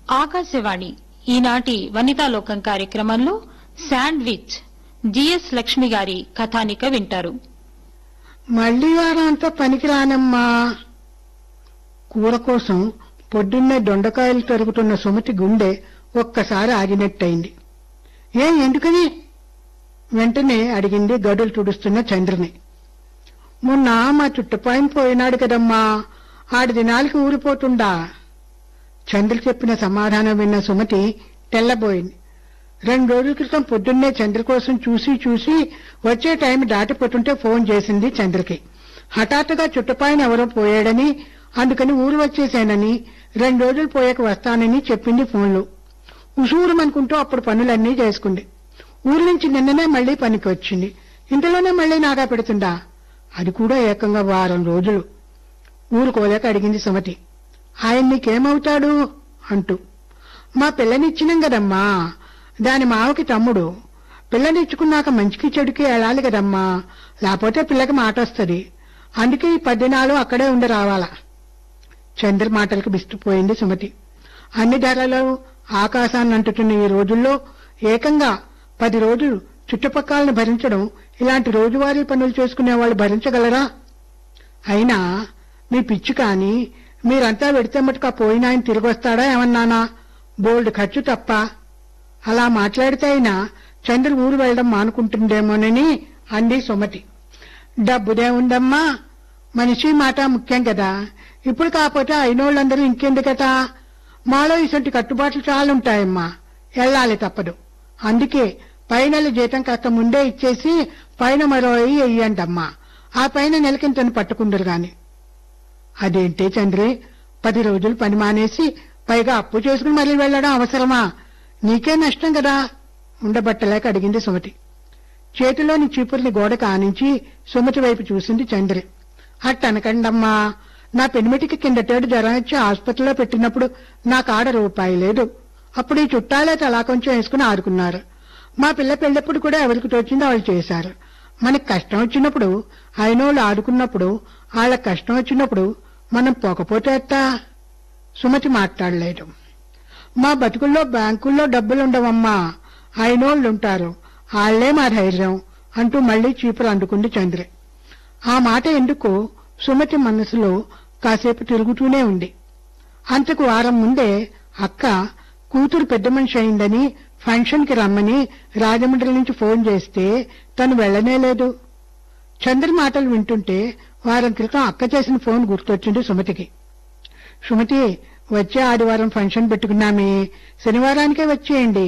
ఆకాశవాణి ఈనాటి వనితాలోకం కార్యక్రమంలో sandwich GS Lakshmi గారి కథానిక వింటారు మళ్ళీ వారంతా పనికిరానమ్మా కూర కోసం పొద్దున్నే దొండకాయలు తరుగుతున్న సుమతి గుండె ఒక్కసారి ఆగినట్టయింది ఏ ఎందుకని వెంటనే అడిగింది గడులు తుడుస్తున్న చంద్రని మొన్న మా చుట్టుపాయన పోయినాడు కదమ్మా ఆడి దినాలకి ఊరిపోతుండా చంద్ర చెప్పిన సమాధానం విన్న సుమతి తెల్లబోయింది రెండు రోజుల క్రితం పొద్దున్నే చంద్ర కోసం చూసి చూసి వచ్చే టైం దాటిపోతుంటే ఫోన్ చేసింది చంద్రకి హఠాత్తుగా చుట్టుపాయన ఎవరో పోయాడని అందుకని ఊరు వచ్చేసానని రెండు రోజులు పోయాక వస్తానని చెప్పింది ఫోన్లో ఉసూరుమనుకుంటూ అప్పుడు పనులన్నీ చేసుకుంది ఊరి నుంచి నిన్ననే మళ్లీ పనికి వచ్చింది ఇంతలోనే మళ్లీ నాగా పెడుతుందా అది కూడా ఏకంగా వారం రోజులు ఊరుకోలేక అడిగింది సుమతి ఆయన నీకేమవుతాడు అంటూ మా పిల్లనిచ్చినాం కదమ్మా దాని మావకి తమ్ముడు పిల్లనిచ్చుకున్నాక మంచికి చెడుకి వెళ్ళాలి కదమ్మా లేకపోతే పిల్లకి మాట వస్తుంది అందుకే ఈ పద్దినాలు అక్కడే ఉండి రావాలా చంద్ర మాటలకు బిస్తుపోయింది సుమతి అన్ని ధరలు ఆకాశాన్ని అంటుతున్న ఈ రోజుల్లో ఏకంగా పది రోజులు చుట్టుపక్కలను భరించడం ఇలాంటి రోజువారీ పనులు చేసుకునే వాళ్ళు భరించగలరా అయినా మీ పిచ్చి కాని మీరంతా వెడితే మటుకు ఆ పోయిన ఆయన తిరిగి వస్తాడా ఏమన్నానా బోల్డ్ ఖర్చు తప్ప అలా మాట్లాడితే అయినా చంద్ర ఊరు వెళ్ళడం మానుకుంటుందేమోనని అంది సుమతి డబ్బుదే ఉందమ్మా మనిషి మాట ముఖ్యం కదా ఇప్పుడు కాకపోతే అయినోళ్ళందరూ ఇంకెందుకట మాలో ఇసంటి కట్టుబాట్లు చాలుంటాయమ్మా వెళ్ళాలి తప్పదు అందుకే పైన జీతం కాస్త ముందే ఇచ్చేసి పైన మరో వెయ్యి వెయ్యండమ్మా ఆ పైన నెలకింతని పట్టుకుందరు గాని అదేంటి చంద్రి పది రోజులు పని మానేసి పైగా అప్పు చేసుకుని మళ్ళీ వెళ్ళడం అవసరమా నీకే నష్టం కదా ఉండబట్టలేక అడిగింది సుమతి చేతిలోని చీపుర్ని గోడ కానించి సుమతి వైపు చూసింది చంద్రి అట్టనకండమ్మా నా పెనిమిటికి కిందటేడు జ్వరం వచ్చి ఆసుపత్రిలో పెట్టినప్పుడు నా కాడ రూపాయి లేదు అప్పుడు ఈ చుట్టాలే తలా కొంచెం వేసుకుని ఆడుకున్నారు మా పిల్ల పెళ్ళప్పుడు కూడా ఎవరికి తోచిందో వాళ్ళు చేశారు మనకి కష్టం వచ్చినప్పుడు అయినోళ్ళు ఆడుకున్నప్పుడు వాళ్ళకి కష్టం వచ్చినప్పుడు మనం పోకపోతే ఎట్టా సుమతి మాట్లాడలేదు మా బతుకుల్లో బ్యాంకుల్లో డబ్బులుండవమ్మా అయినోళ్ళుంటారు వాళ్లే మా ధైర్యం అంటూ మళ్లీ చీపురు అందుకుంది చంద్రి ఆ మాట ఎందుకు సుమతి మనసులో కాసేపు తిరుగుతూనే ఉంది అంతకు వారం ముందే అక్క కూతురు పెద్ద మనిషి అయిందని ఫంక్షన్ కి రమ్మని రాజమండ్రి నుంచి ఫోన్ చేస్తే తను వెళ్ళనే లేదు చంద్ర మాటలు వింటుంటే వారం క్రితం అక్క చేసిన ఫోన్ గుర్తొచ్చింది సుమతికి సుమతి వచ్చే ఆదివారం ఫంక్షన్ పెట్టుకున్నామే శనివారానికే వచ్చేయండి